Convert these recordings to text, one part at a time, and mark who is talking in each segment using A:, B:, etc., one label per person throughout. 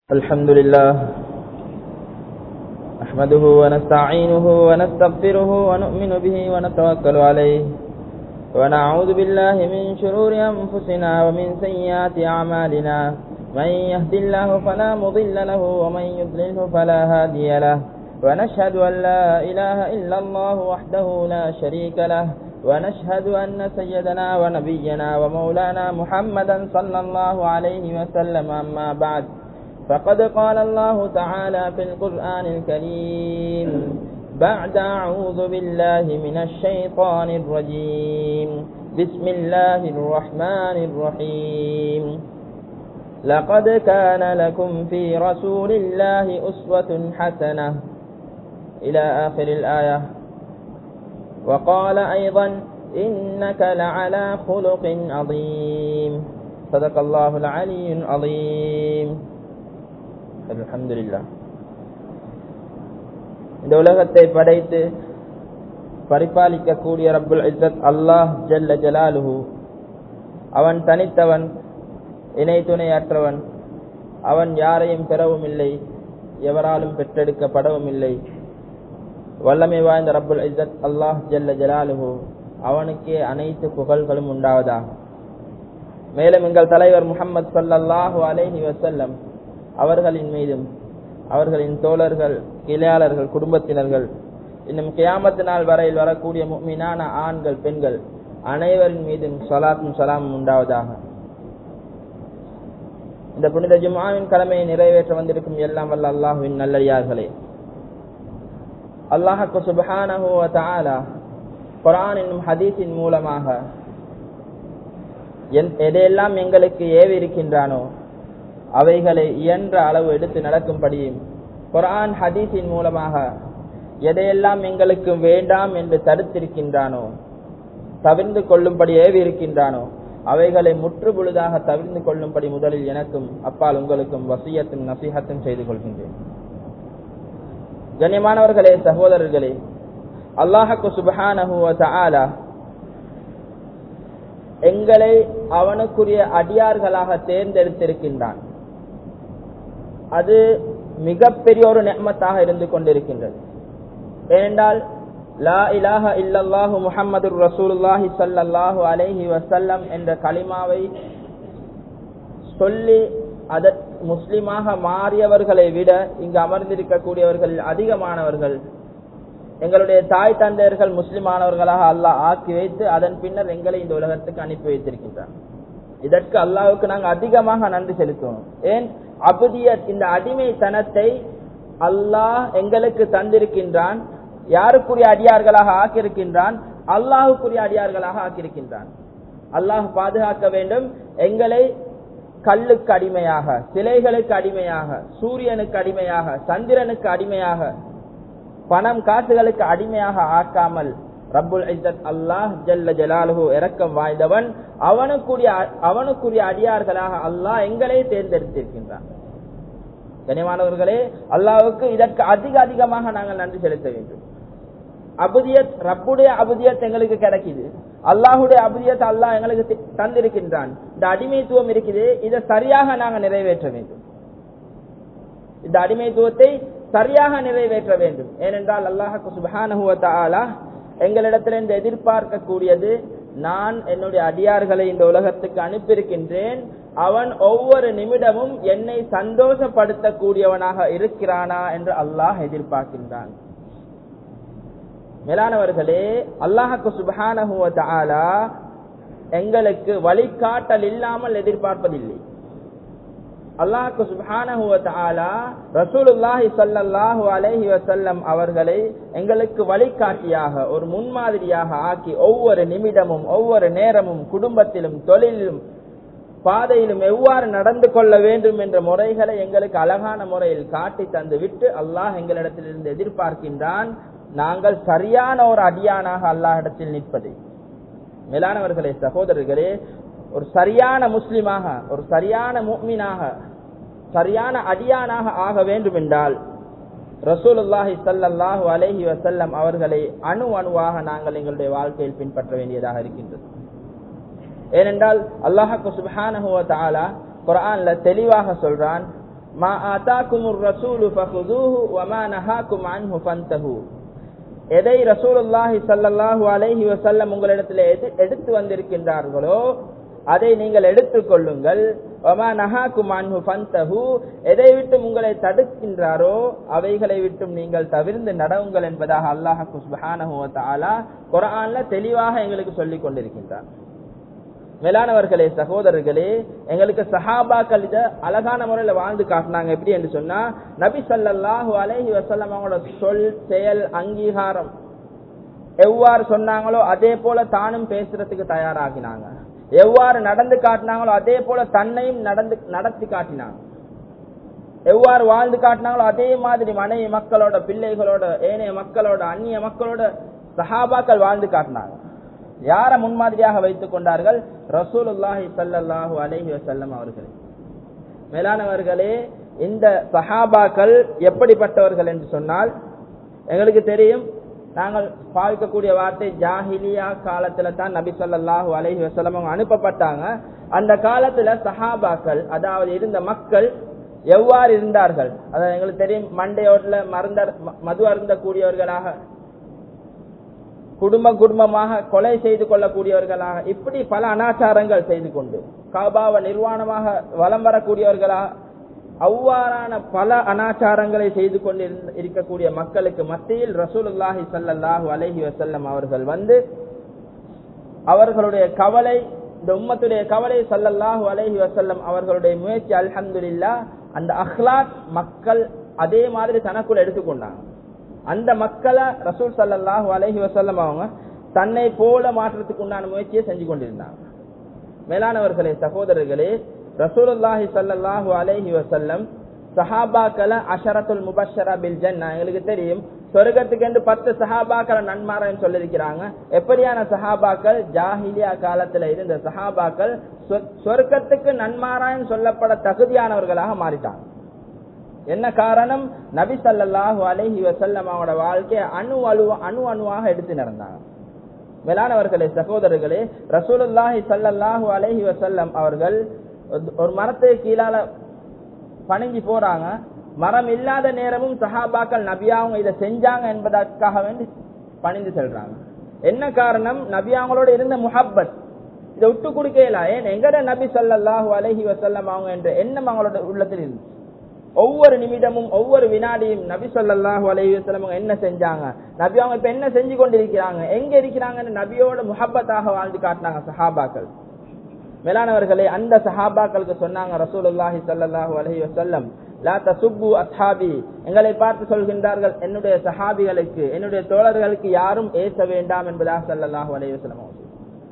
A: الحمد لله نحمده ونستعينه ونستغفره ونؤمن به ونتوكل عليه ونعوذ بالله من شرور أنفسنا ومن سيئات أعمالنا من يهد الله فلا مضل له ومن يضلله فلا هادي له ونشهد أن لا إله إلا الله وحده لا شريك له ونشهد أن سيدنا ونبينا ومولانا محمدا صلى الله عليه وسلم أما بعد فقد قال الله تعالى في القرآن الكريم بعد أعوذ بالله من الشيطان الرجيم بسم الله الرحمن الرحيم لقد كان لكم في رسول الله أسوة حسنة إلى آخر الآية وقال أيضا إنك لعلى خلق عظيم صدق الله العلي العظيم அல்ஹம்துலில்லாஹ் இந்த உலகத்தை படைத்து பரிபாலிக்கக்கூடிய ரப்புல் இஸ்ஸத் அல்லாஹ் ஜல்ல ஜலாலுஹு அவன் தனித்தவன் இணை துணையற்றவன் அவன் யாரையும் பெறவும் இல்லை எவராலும் பெற்றெடுக்கப்படவும் இல்லை வல்லமை வாய்ந்த ரப்புல் இஸ்ஸத் அல்லாஹ் ஜல்ல ஜலாலுஹு அவனுக்கே அனைத்து புகழ்களும் உண்டாவதாக மேலும் எங்கள் தலைவர் முகமது சல்லல்லாஹு அலைஹி வசல்லம் அவர்களின் மீதும் அவர்களின் தோழர்கள் கிளையாளர்கள் குடும்பத்தினர்கள் இன்னும் கியாமத்து நாள் வரையில் வரக்கூடிய மீனான ஆண்கள் பெண்கள் அனைவரின் மீதும் சலாத்தும் சலாமும் உண்டாவதாக இந்த புனித ஜுமாவின் கடமையை நிறைவேற்ற வந்திருக்கும் எல்லாம் வல்ல அல்லாஹுவின் நல்லடியார்களே அல்லாஹக்கு சுபஹானஹு தாலா குரான் என்னும் ஹதீஸின் மூலமாக எதையெல்லாம் எங்களுக்கு ஏவி இருக்கின்றானோ அவைகளை இயன்ற அளவு எடுத்து நடக்கும்படியும் குரான் ஹதீஸின் மூலமாக எதையெல்லாம் எங்களுக்கு வேண்டாம் என்று தடுத்திருக்கின்றானோ தவிர்ந்து கொள்ளும்படி ஏவி இருக்கின்றானோ அவைகளை முற்று பொழுதாக தவிர்ந்து கொள்ளும்படி முதலில் எனக்கும் அப்பால் உங்களுக்கும் வசியத்தும் நசீகத்தும் செய்து கொள்கின்றேன் கண்ணியமானவர்களே சகோதரர்களே அல்லாஹக்கு சுபஹானஹுவ எங்களை அவனுக்குரிய அடியார்களாக தேர்ந்தெடுத்திருக்கின்றான் அது மிகப்பெரிய ஒரு நெம்மத்தாக இருந்து கொண்டிருக்கின்றது ஏனென்றால் லா இலாஹ இல்லல்லாஹு முஹம்மது ரசூலுல்லாஹி சல்லாஹூ அலைஹி வசல்லம் என்ற களிமாவை சொல்லி அத முஸ்லிமாக மாறியவர்களை விட இங்கு அமர்ந்திருக்கக்கூடியவர்கள் அதிகமானவர்கள் எங்களுடைய தாய் தந்தையர்கள் முஸ்லிமானவர்களாக அல்லாஹ் ஆக்கி வைத்து அதன் பின்னர் எங்களை இந்த உலகத்துக்கு அனுப்பி வைத்திருக்கின்றார் இதற்கு அல்லாவுக்கு நாங்கள் அதிகமாக நன்றி செலுத்தணும் ஏன் அபுதியத் இந்த அடிமைத்தனத்தை அல்லாஹ் எங்களுக்கு தந்திருக்கின்றான் யாருக்குரிய அடியார்களாக ஆக்கியிருக்கின்றான் அல்லாஹுக்குரிய அடியார்களாக ஆக்கியிருக்கின்றான் அல்லாஹ் பாதுகாக்க வேண்டும் எங்களை கல்லுக்கு அடிமையாக சிலைகளுக்கு அடிமையாக சூரியனுக்கு அடிமையாக சந்திரனுக்கு அடிமையாக பணம் காசுகளுக்கு அடிமையாக ஆக்காமல் ரப்புல் இஸ்ஸத் அல்லாஹ் ஜல்ல ஜலாலுஹு இரக்கம் வாய்ந்தவன் அவனுக்குரிய அவனுக்குரிய அடியார்களாக அல்லாஹ் எங்களை தேர்ந்தெடுத்திருக்கின்றான் கனிமானவர்களே அல்லாவுக்கு இதற்கு அதிக அதிகமாக நாங்கள் நன்றி செலுத்த வேண்டும் அபுதியத் ரப்புடைய அபுதியத் எங்களுக்கு கிடைக்குது அல்லாஹுடைய அபுதியத் அல்லாஹ் எங்களுக்கு தந்திருக்கின்றான் இந்த அடிமைத்துவம் இருக்குது இதை சரியாக நாங்கள் நிறைவேற்ற வேண்டும் இந்த அடிமைத்துவத்தை சரியாக நிறைவேற்ற வேண்டும் ஏனென்றால் அல்லாஹு சுபஹானுவத்தாலா எங்களிடத்திலிருந்து எதிர்பார்க்கக்கூடியது நான் என்னுடைய அடியார்களை இந்த உலகத்துக்கு அனுப்பியிருக்கின்றேன் அவன் ஒவ்வொரு நிமிடமும் என்னை சந்தோஷப்படுத்தக்கூடியவனாக இருக்கிறானா என்று அல்லாஹ் எதிர்பார்க்கின்றான் மேலானவர்களே அல்லாஹுக்கு சுபஹானுவத்தாலா எங்களுக்கு வழிகாட்டல் இல்லாமல் எதிர்பார்ப்பதில்லை அல்லாஹு சுபானஹுவத்தாலா ரசூலுல்லாஹி சல்லாஹூ அலஹி வசல்லம் அவர்களை எங்களுக்கு வழிகாட்டியாக ஒரு முன்மாதிரியாக ஆக்கி ஒவ்வொரு நிமிடமும் ஒவ்வொரு நேரமும் குடும்பத்திலும் தொழிலும் பாதையிலும் எவ்வாறு நடந்து கொள்ள வேண்டும் என்ற முறைகளை எங்களுக்கு அழகான முறையில் காட்டி தந்து விட்டு அல்லாஹ் எங்களிடத்திலிருந்து எதிர்பார்க்கின்றான் நாங்கள் சரியான ஒரு அடியானாக அல்லாஹிடத்தில் நிற்பதை மேலானவர்களே சகோதரர்களே ஒரு சரியான முஸ்லிமாக ஒரு சரியான முக்மீனாக சரியான அடியானாக ஆக வேண்டும் என்றால் ரசூலுல்லாஹி சல்லாஹூ அலஹி வசல்லம் அவர்களை அணு அணுவாக நாங்கள் எங்களுடைய வாழ்க்கையில் பின்பற்ற வேண்டியதாக இருக்கின்றது ஏனென்றால் அல்லாஹாக்கு சுபஹானஹுவ தாலா குரான்ல தெளிவாக சொல்றான் மா ஆதாக்குமுர் ரசூலு ஃபஹுதூஹு வமா நஹாக்கும் அன்ஹு ஃபந்தஹு எதை ரசூலுல்லாஹி ஸல்லல்லாஹு அலைஹி வஸல்லம் உங்களிடத்தில் எது- எடுத்து வந்திருக்கின்றார்களோ அதை நீங்கள் எடுத்துக்கொள்ளுங்கள் வமா நஹாக்கும் அன்ஹு ஃபந்தஹு எதை விட்டும் உங்களை தடுக்கின்றாரோ அவைகளை விட்டும் நீங்கள் தவிர்ந்து நடவுங்கள் என்பதாக அல்லாஹ் சுப்ஹானஹு வ தஆலா குர்ஆன்ல தெளிவாக எங்களுக்கு சொல்லிக் கொண்டிருக்கின்றார் மேலானவர்களே சகோதரர்களே எங்களுக்கு சஹாபாக்கள் இத அழகான முறையில வாழ்ந்து காட்டினாங்க எப்படி என்று சொன்னா நபி ஸல்லல்லாஹு அலைஹி வஸல்லம் அவங்களோட சொல் செயல் அங்கீகாரம் எவ்வாறு சொன்னாங்களோ அதே போல தானும் பேசுறதுக்கு தயாராகினாங்க எவ்வாறு நடந்து காட்டினாங்களோ அதே போல தன்னையும் நடந்து நடத்தி காட்டினாங்க எவ்வாறு வாழ்ந்து காட்டினாங்களோ அதே மாதிரி மனைவி மக்களோட பிள்ளைகளோட ஏனைய மக்களோட அந்நிய மக்களோட சஹாபாக்கள் வாழ்ந்து காட்டினாங்க யார முன்மாதிரியாக வைத்துக் கொண்டார்கள் ரசூலுல்லாஹி ஸல்லல்லாஹு அலைஹி வஸல்லம் அவர்கள் மேலானவர்களே இந்த சஹாபாக்கள் எப்படிப்பட்டவர்கள் என்று சொன்னால் எங்களுக்கு தெரியும் நாங்கள் பாவிக்கக்கூடிய வார்த்தை ஜாஹிலியா காலத்துல தான் நபி ஸல்லல்லாஹு அலைஹி வஸல்லம் அவங்க அனுப்பப்பட்டாங்க அந்த காலத்துல சஹாபாக்கள் அதாவது இருந்த மக்கள் எவ்வாறு இருந்தார்கள் அதாவது எங்களுக்கு தெரியும் மண்டையோட்ல மருந்த மது அருந்தக்கூடியவர்களாக குடும்ப குடும்பமாக கொலை செய்து கொள்ளக்கூடியவர்களாக இப்படி பல அனாச்சாரங்கள் செய்து கொண்டு காபாவை நிர்வாணமாக வலம் வரக்கூடியவர்களாக அவ்வாறான பல அனாச்சாரங்களை செய்து கொண்டு இருந்த- இருக்கக்கூடிய மக்களுக்கு மத்தியில் ரசூலுல்லாஹி ஸல்லல்லாஹு அலைஹி வஸல்லம் அவர்கள் வந்து அவர்களுடைய கவலை இந்த உம்மத்துடைய கவலை ஸல்லல்லாஹு அலைஹி வஸல்லம் அவர்களுடைய முயற்சி அல்ஹம்துலில்லாஹ் அந்த அஹ்லாக் மக்கள் அதே மாதிரி தனக்குள்ள எடுத்துக்கொண்டாங்க அந்த மக்களை ரசூல் ஸல்லல்லாஹு அலைஹி வஸல்லம் அவங்க தன்னை போல மாற்றத்துக்கு உண்டான முயற்சியை செஞ்சு கொண்டிருந்தாங்க மேலானவர்களே சகோதரர்களே ரசூலுல்லாஹி ஸல்லல்லாஹு அலைஹி வஸல்லம் சஹாபாக்களை அஷரத்துல் முபஷரா பில் ஜன்னா எங்களுக்கு தெரியும் சொர்க்கத்துக்கு என்று பத்து சஹாபாக்களை நன்மாராயம் சொல்லியிருக்கிறாங்க எப்படியான சஹாபாக்கள் ஜாஹிலியா காலத்துல இருந்த சஹாபாக்கள் சொ- சொர்க்கத்துக்கு நன்மாராயம் சொல்லப்பட தகுதியானவர்களாக மாறிட்டாங்க என்ன காரணம் நபி ஸல்லல்லாஹு அலைஹி வஸல்லம் அவங்களோட வாழ்க்கையை அணு அணு அணு அணுவாக எடுத்து நடந்தாங்க மேலானவர்களே சகோதரர்களே ரசூலுல்லாஹி ஸல்லல்லாஹு அலைஹி வஸல்லம் அவர்கள் ஒரு- ஒரு மரத்துக்கு கீழால பணிஞ்சு போறாங்க மரம் இல்லாத நேரமும் சஹாபாக்கள் நபியாவங்க இதை செஞ்சாங்க என்பதற்காக வேண்டி பணிந்து செல்றாங்க என்ன காரணம் நபியாவங்களோட இருந்த முஹப்பத் இதை விட்டு கொடுக்கல ஏன் எங்கட நபி ஸல்லல்லாஹு அலைஹி வஸல்லம் அவங்க என்ற எண்ணம் அவங்களோட உள்ளத்தில் இருந்துச்சு ஒவ்வொரு நிமிடமும் ஒவ்வொரு வினாடியும் நபி ஸல்லல்லாஹு அலைஹி வஸல்லம் அவங்க என்ன செஞ்சாங்க நபி அவங்க இப்ப என்ன செஞ்சு கொண்டிருக்கிறாங்க எங்க இருக்கிறாங்கன்னு நபியோட முஹப்பத்தாக வாழ்ந்து காட்டினாங்க சஹாபாக்கள் மேலானவர்களே அந்த சஹாபாக்களுக்கு சொன்னாங்க ரசூலுல்லாஹி ஸல்லல்லாஹு அலைஹி வஸல்லம் லா தசுப்பு அஸ்ஹாபி எங்களை பார்த்து சொல்கின்றார்கள் என்னுடைய சஹாபிகளுக்கு என்னுடைய தோழர்களுக்கு யாரும் ஏச வேண்டாம் என்பதாக ஸல்லல்லாஹு அலைஹி வஸல்லம் அவர்கள்.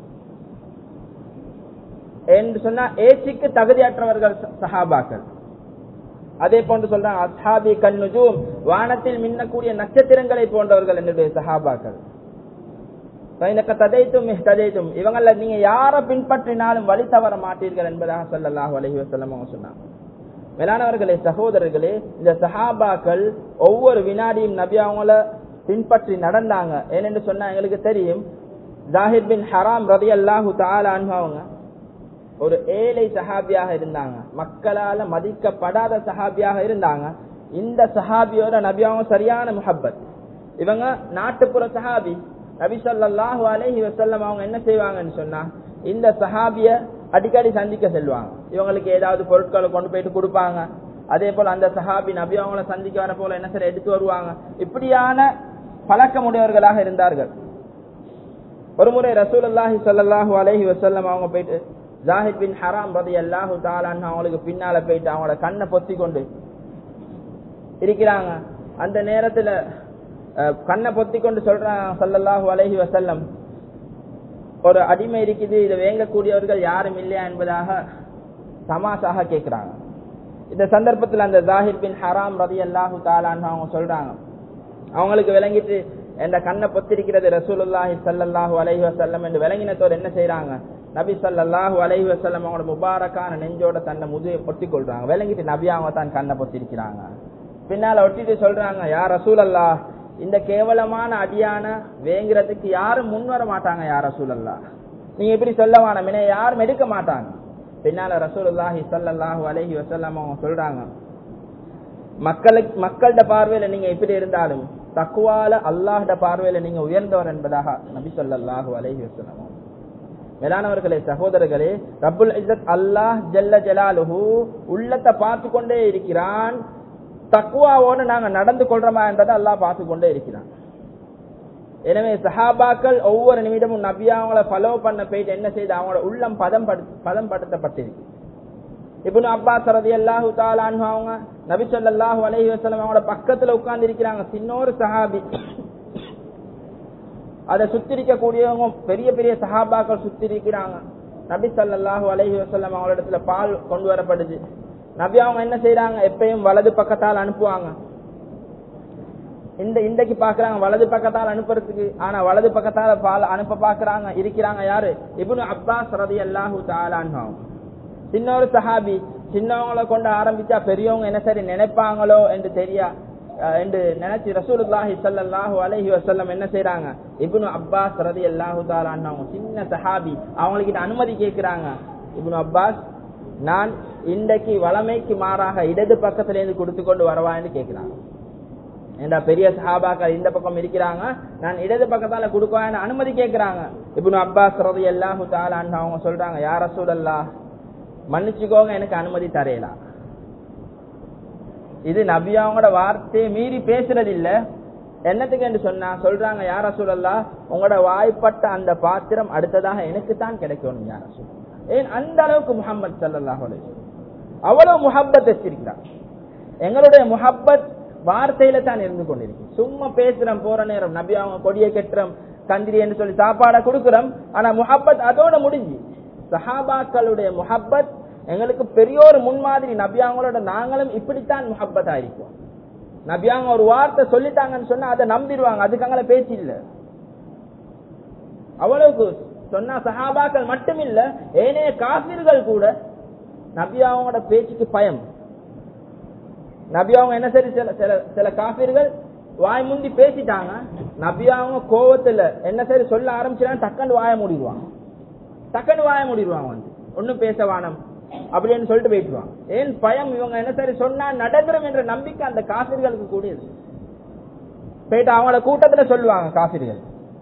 A: என்று சொன்னா ஏசிக்கு தகுதியற்றவர்கள் ச- சஹாபாக்கள் அதே போன்று சொல்றாங்க அஸ்ஹாபி கண்ணுஜூம் வானத்தில் மின்னக்கூடிய நட்சத்திரங்களை போன்றவர்கள் என்னுடைய சஹாபாக்கள் ஃபைனக்க ததைத்தும் ததைத்தும் இவங்கள நீங்க யார பின்பற்றினாலும் வழி தவற மாட்டீர்கள் என்பதாக ஸல்லல்லாஹு அலைஹி வஸல்லம் அவங்க சொன்னாங்க மேலானவர்களே சகோதரர்களே இந்த சஹாபாக்கள் ஒவ்வொரு வினாடியும் நபி அவங்கள பின்பற்றி நடந்தாங்க ஏனென்று சொன்னா எங்களுக்கு தெரியும் ஜாஹிர் பின் ஹராம் ரதியல்லாஹு தஆலா அன்ஹு அவங்க ஒரு ஏழை சஹாபியாக இருந்தாங்க மக்களால மதிக்கப்படாத சஹாபியாக இருந்தாங்க இந்த சஹாபியோட நபி அவங்க சரியான முஹப்பத் இவங்க நாட்டுப்புற சஹாபி நபி ஸல்லல்லாஹு அலைஹி வஸல்லம் அவங்க என்ன செய்வாங்கன்னு சொன்னா இந்த சஹாபிய அடிக்கடி சந்திக்க செல்வாங்க இவங்களுக்கு ஏதாவது பொருட்களை கொண்டு போயிட்டு கொடுப்பாங்க அதே போல அந்த சஹாபி நபி அவங்கள சந்திக்க வர போல என்ன சரி எடுத்து வருவாங்க இப்படியான பழக்கமுடையவர்களாக இருந்தார்கள் ஒரு முறை ரசூலுல்லாஹி ஸல்லல்லாஹு அலைஹி வஸல்லம் அவங்க போயிட்டு ஜாஹித் பின் ஹராம் ரலியல்லாஹு தஆலா அன்ஹு அவங்களுக்கு பின்னால போயிட்டு அவங்களோட கண்ணை பொத்தி கொண்டு இருக்கிறாங்க அந்த நேரத்துல அஹ், கண்ணை பொத்தி கொண்டு சொல்றாங்க ஸல்லல்லாஹு அலைஹி வஸல்லம் ஒரு அடிமை இருக்குது இதை வேங்கக்கூடியவர்கள் யாரும் இல்லையா என்பதாக தமாஷாக கேட்கிறாங்க இந்த சந்தர்ப்பத்தில் அந்த ஜாஹிர் பின் ஹராம் ரலியல்லாஹு தஆலா அன்ஹு அவங்க சொல்றாங்க அவங்களுக்கு விளங்கிட்டு என்ற கண்ணை பொத்திருக்கிறது ரசூலுல்லாஹி ஸல்லல்லாஹு அலைஹி வஸல்லம் என்று விளங்கினத்தோர் என்ன செய்றாங்க நபி ஸல்லல்லாஹு அலைஹி வஸல்லம் அவங்களோட முபாரக்கான நெஞ்சோட தன்னை முதுகை பொத்திக் கொள்றாங்க விளங்கிட்டு நபி அவங்க தான் கண்ணை பொத்திருக்கிறாங்க பின்னால ஒட்டிட்டு சொல்றாங்க யார் ரசூலல்லாஹ் இந்த கேவலமான அடியான வேங்கிறதுக்கு யாரும் முன் வர மாட்டாங்க யார் ரசூலல்லாஹ் நீங்க இப்படி சொல்ல வேணாம் யாரும் எடுக்க மாட்டாங்க பின்னால ரசூலுல்லாஹி ஸல்லல்லாஹு அலைஹி வஸல்லம் அவங்க சொல்றாங்க மக்களுக்கு மக்கள்கிட்ட பார்வையில நீங்க எப்படி இருந்தாலும் தக்குவால அல்லாஹ்ட பார்வையில நீங்க உயர்ந்தவர் என்பதாக நபி ஸல்லல்லாஹு அலைஹி வஸல்லம் மேலானவர்களே சகோதரர்களே ரப்புல் இஸ்ஸத் அல்லாஹ் ஜல்ல ஜலாலுஹு உள்ளத்தை பார்த்து கொண்டே இருக்கிறான் தக்குவாவோடு நாங்க நடந்து கொள்றோமா என்றதை அல்லாஹ் பார்த்து கொண்டே இருக்கிறான் எனவே சஹாபாக்கள் ஒவ்வொரு நிமிடமும் நபியா அவங்கள ஃபாலோ பண்ண போயிட்டு என்ன செய்து அவங்களோட உள்ளம் பதம் பதம் படுத்தப்பட்டிருக்கு இப்னு அப்பாஸ் ரலியல்லாஹு தஆலா அன்ஹு அவங்க நபி ஸல்லல்லாஹு அலைஹி வஸல்லம் அவங்களோட பக்கத்துல உட்கார்ந்து இருக்கிறாங்க சின்னொரு சஹாபி அதை சுத்தி இருக்கக்கூடியவங்க பெரிய பெரிய சஹாபாக்கள் சுத்தி இருக்கிறாங்க நபி ஸல்லல்லாஹு அலைஹி வஸல்லம் அவங்களோட இடத்துல பால் கொண்டு வரப்படுது நபி அவங்க என்ன செய்யறாங்க எப்பயும் வலது பக்கத்தால் அனுப்புவாங்க இந்த இன்றைக்கு பாக்குறாங்க வலது பக்கத்தால் அனுப்புறதுக்கு ஆனா வலது பக்கத்தால பால் அனுப்ப பாக்குறாங்க இருக்கிறாங்க யாரு இப்னு அப்பாஸ் ரலியல்லாஹு தஆலா அன்ஹு சின்னொரு சஹாபி சின்னவங்களை கொண்டு ஆரம்பிச்சா பெரியவங்க என்ன சரி நினைப்பாங்களோ என்று தெரியா என்று நினைச்சு ரசூலுல்லாஹி ஸல்லல்லாஹு அலைஹி வஸல்லம் என்ன செய்றாங்க இப்னு அப்பாஸ் ரலியல்லாஹு தஆலா அன்ஹு சின்ன சஹாபி அவங்களுக்கு அனுமதி கேக்குறாங்க இப்னு அப்பாஸ் நான் இன்றைக்கு வளமைக்கு மாறாக இடது பக்கத்துல இருந்து கொடுத்து கொண்டு வரவான்னு கேக்குறாங்க ஏண்டா பெரிய சஹாபாக்கள் இந்த பக்கம் இருக்கிறாங்க நான் இடது பக்கத்தால கொடுக்கவான்னு அனுமதி கேக்குறாங்க இப்னு அப்பாஸ் ரலியல்லாஹு தஆலா அன்ஹு அவங்க சொல்றாங்க யா ரசூலல்லாஹ் மன்னிச்சுக்கோங்க எனக்கு அனுமதி தரையலாம் இது நபியாவோட வார்த்தையை மீறி பேசுறது இல்ல என்னத்துக்கு என்று சொன்னா சொல்றாங்க யார சூழல்லா உங்களோட வாய்ப்பட்ட அந்த பாத்திரம் அடுத்ததாக எனக்கு தான் கிடைக்கணும் யார சூழல் ஏன் அந்த அளவுக்கு முகமது சல்லாஹ் அவ்வளவு முஹப்பத் வச்சிருக்கிறார் எங்களுடைய முஹப்பத் வார்த்தையில தான் இருந்து கொண்டிருக்கு சும்மா பேசுறோம் போற நேரம் நபி அவங்க கொடியை கெட்டுறோம் கந்திரி என்று சொல்லி சாப்பாடை கொடுக்கிறோம் ஆனா முஹப்பத் அதோட முடிஞ்சு சஹாபாக்களுடைய முஹப்பத் எங்களுக்கு பெரிய ஒரு முன்மாதிரி நபியாங்களோட நாங்களும் இப்படித்தான் முஹப்பத் ஆயிருக்கோம் நபியாங்க ஒரு வார்த்தை சொல்லிட்டாங்கன்னு சொன்னா அதை நம்பிடுவாங்க அதுக்காங்கள பேச்சு இல்ல அவ்வளவுக்கு சொன்னா சஹாபாக்கள் மட்டும் இல்ல ஏனைய காபிர்கள் கூட நபியாவோட பேச்சுக்கு பயம் நபியாவங்க என்ன சரி சில சில சில காபிர்கள் வாய் முந்தி பேசிட்டாங்க நபியாவங்க கோவத்துல என்ன சரி சொல்ல ஆரம்பிச்சாங்க டக்குன்னு வாய மூடிடுவாங்க டக்குன்னு வாய மூடிடுவாங்க வந்து ஒன்னும் பேச வானம் அப்படின்னு சொல்லிட்டு போயிட்டுருவாங்க ஏன் பயம் இவங்க என்ன சரி சொன்னா நடந்துரும் என்ற நம்பிக்கை அந்த காசிர்களுக்கு கூடியது போயிட்டு அவங்கள கூட்டத்துல சொல்லுவாங்க காசிர்கள்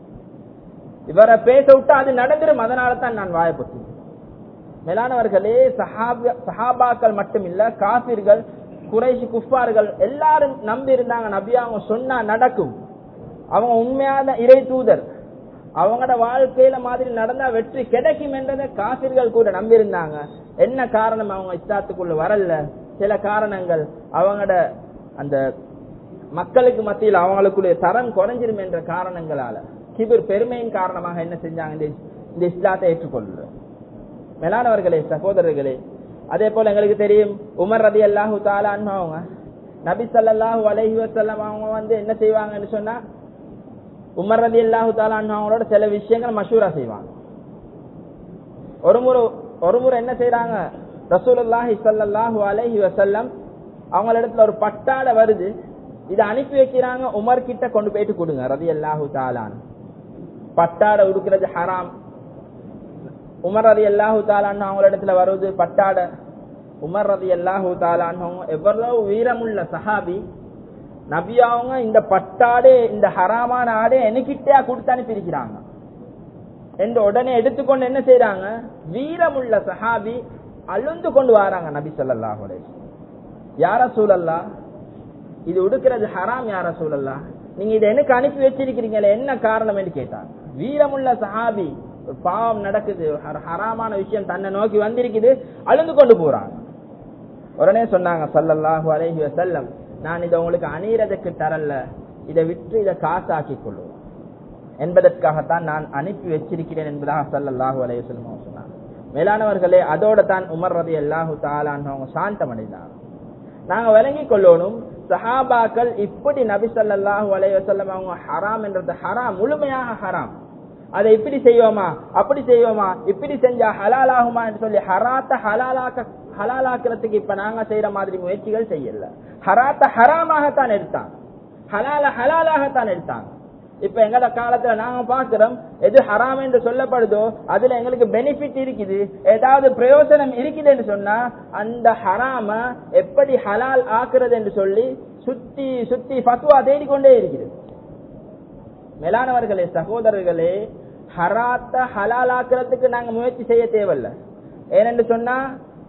A: இவரை பேச விட்டா அது நடந்துரும் அதனால தான் நான் வாயப்பட்டு மேலானவர்களே சஹாபா சஹாபாக்கள் மட்டும் இல்ல காபிர்கள் குறைசி குஃபார்கள் எல்லாரும் நம்பி இருந்தாங்க நபியா அவங்க சொன்னா நடக்கும் அவங்க உண்மையான இறை தூதர் அவங்களோட வாழ்க்கையில மாதிரி நடந்தா வெற்றி கிடைக்கும் என்றதை காசிர்கள் கூட நம்பி இருந்தாங்க என்ன காரணம் அவங்க இஸ்லாத்துக்குள்ள வரல சில காரணங்கள் அவங்களோட அந்த மக்களுக்கு மத்தியில் அவங்களுக்குள்ள தரம் குறைஞ்சிரும் என்ற காரணங்களால கிபிர் பெருமையின் காரணமாக என்ன செஞ்சாங்க இந்த இஸ்லாத்தை ஏற்றுக்கொள்ள மேலானவர்களே சகோதரர்களே அதே போல எங்களுக்கு தெரியும் உமர் ரதி அல்லாஹு தாலான்னு அவங்க நபி சல்லாஹூ அலஹி வசல்லம் அவங்க வந்து என்ன செய்வாங்கன்னு சொன்னா உமர் ரதி அல்லாஹு தாலான்னு அவங்களோட சில விஷயங்கள் மஷூரா செய்வாங்க ஒரு முறை ஒரு முறை என்ன செய்யறாங்க ரசூலுல்லாஹி சல்லாஹூ அலஹி வசல்லம் அவங்கள இடத்துல ஒரு பட்டாடை வருது இதை அனுப்பி வைக்கிறாங்க உமர் கிட்ட கொண்டு போயிட்டு கொடுங்க ரதி அல்லாஹு தாலான் பட்டாடை உடுக்கிறது ஹராம் உமர் ரதி அல்லாஹு தாலான்னு அவங்கள இடத்துல வருது பட்டாட உமர் ரதி அல்லாஹு தாலான்னு எவ்வளவு வீரமுள்ள சஹாபி நபி அவங்க இந்த பட்டாடே இந்த ஹராமான ஆடே எனக்கிட்டே கொடுத்து அனுப்பியிருக்கிறாங்க என்று உடனே எடுத்துக்கொண்டு என்ன செய்யறாங்க வீரமுள்ள சஹாபி அழுந்து கொண்டு வராங்க நபி சொல்லாஹு யார சூழல்லா இது உடுக்கிறது ஹராம் யார சூழல்லா நீங்க இதை எனக்கு அனுப்பி வச்சிருக்கிறீங்களே என்ன காரணம் என்று கேட்டாங்க வீரமுள்ள சஹாபி ஒரு பாவம் நடக்குது ஹராமான விஷயம் தன்னை நோக்கி வந்திருக்குது அழுந்து கொண்டு போறாங்க உடனே சொன்னாங்க சல்லல்லாஹு அலைஹி வசல்லம் நான் இதை உங்களுக்கு அணியறதுக்கு தரல இதை விற்று இதை காசாக்கி கொள்ளுவோம் என்பதற்காகத்தான் நான் அனுப்பி வச்சிருக்கிறேன் என்பதாக சல்லல்லாஹு அலைஹி வசல்லம் சொன்னாங்க மேலானவர்களே அதோட தான் உமர் ரதி அல்லாஹு தாலான்னு அவங்க சாந்தம் அடைந்தாங்க நாங்க விளங்கி கொள்ளணும் சஹாபாக்கள் இப்படி நபி சல்லாஹூ அலைஹி வசல்லம் அவங்க ஹராம் என்றது ஹராம் முழுமையாக ஹராம் அதை இப்படி செய்வோமா அப்படி செய்வோமா இப்படி செஞ்சா ஹலால் ஆகுமா என்று சொல்லி ஹராத்த ஹலாலாக்க ஹலாலாக்குறதுக்கு இப்ப நாங்க செய்யற மாதிரி முயற்சிகள் செய்யல ஹராத்த ஹராமாகத்தான் எடுத்தாங்க ஹலால ஹலாலாகத்தான் எடுத்தாங்க இப்ப எங்கட காலத்துல நாங்க பாக்குறோம் எது ஹராம் என்று சொல்லப்படுதோ அதுல எங்களுக்கு பெனிஃபிட் இருக்குது ஏதாவது பிரயோஜனம் இருக்குதுன்னு சொன்னா அந்த ஹராம எப்படி ஹலால் ஆக்குறது என்று சொல்லி சுத்தி சுத்தி பத்துவா தேடிக்கொண்டே இருக்கிறது மேலானவர்களே சகோதரர்களே ஹராத்த ஹலால் ஆக்குறதுக்கு நாங்க முயற்சி செய்ய தேவையில்ல ஏனென்று சொன்னா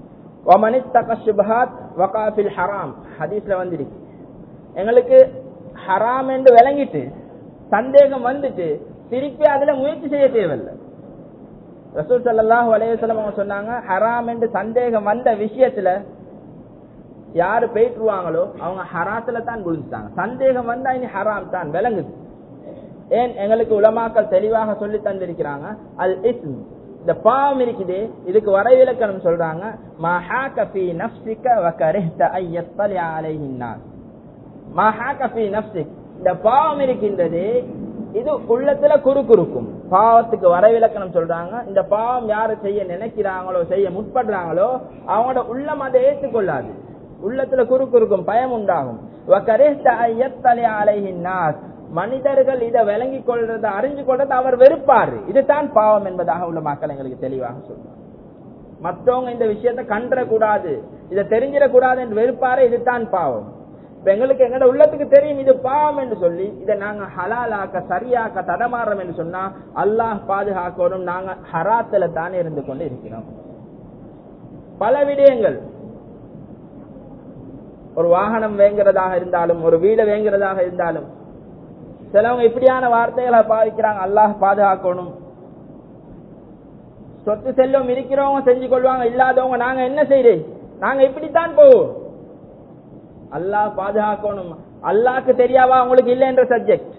A: வகாஃபில் ஹராம் ஹதீஸ்ல வந்துருக்கு எங்களுக்கு ஹராம் என்று விளங்கிட்டு சந்தேகம் வந்துட்டு திருப்பி அதுல முயற்சி செய்ய தேவையில்லை ரசூல் சல்லாஹூ அலையம் அவங்க சொன்னாங்க ஹராம் என்று சந்தேகம் வந்த விஷயத்துல யாரு போயிட்டுருவாங்களோ அவங்க ஹராத்துல தான் குளிச்சுட்டாங்க சந்தேகம் வந்தா இனி ஹராம் தான் விளங்குது ஏன் எங்களுக்கு உலமாக்கள் தெளிவாக சொல்லி தந்திருக்கிறாங்க அல் இஸ்ம் இந்த பாவம் இருக்குது இதுக்கு வரைவிலக்கணம் சொல்றாங்க மஹாக ஃபீ நஃப்ஸிக வ கரிஹ்த அன் யத்தலி அலைஹி الناس மஹாக ஃபீ நஃப்ஸிக் இந்த பாவம் இருக்கின்றது இது உள்ளத்துல குறுக்குறுக்கும் பாவத்துக்கு வரைவிலக்கணம் சொல்றாங்க இந்த பாவம் யாரு செய்ய நினைக்கிறாங்களோ செய்ய முற்படுறாங்களோ அவங்களோட உள்ளம் அதை ஏற்றுக்கொள்ளாது உள்ளத்துல குறுக்குறுக்கும் பயம் உண்டாகும் வ கரிஹ்த அன் யத்தலி அலைஹி الناس மனிதர்கள் இதை விளங்கி கொள்றதை அறிஞ்சு கொள்றதை அவர் வெறுப்பாரு இதுதான் பாவம் என்பதாக உள்ள மக்கள் எங்களுக்கு தெளிவாக சொல்றாங்க மத்தவங்க இந்த விஷயத்த கண்டறக்கூடாது இதை தெரிஞ்சிடக்கூடாது என்று வெறுப்பாரு இதுதான் பாவம் இப்ப எங்களுக்கு எங்கட உள்ளத்துக்கு தெரியும் இது பாவம் என்று சொல்லி இதை நாங்க ஹலாலாக்க சரியாக்க தடமாறோம் என்று சொன்னா அல்லாஹ் பாதுகாக்கணும் நாங்க ஹராத்துல தானே இருந்து கொண்டு இருக்கிறோம் பல விடயங்கள் ஒரு வாகனம் வேங்கிறதாக இருந்தாலும் ஒரு வீடு வேங்கிறதாக இருந்தாலும் சிலவங்க இப்படியான வார்த்தைகளை பாதிக்கிறாங்க அல்லாஹ் பாதுகாக்கணும் சொத்து செல்வம் இருக்கிறவங்க செஞ்சு கொள்வாங்க இல்லாதவங்க நாங்க என்ன செய்யறேன் நாங்க இப்படித்தான் போவோம் அல்லாஹ் பாதுகாக்கணும் அல்லாஹ்க்கு தெரியாவா உங்களுக்கு இல்லை என்ற சப்ஜெக்ட்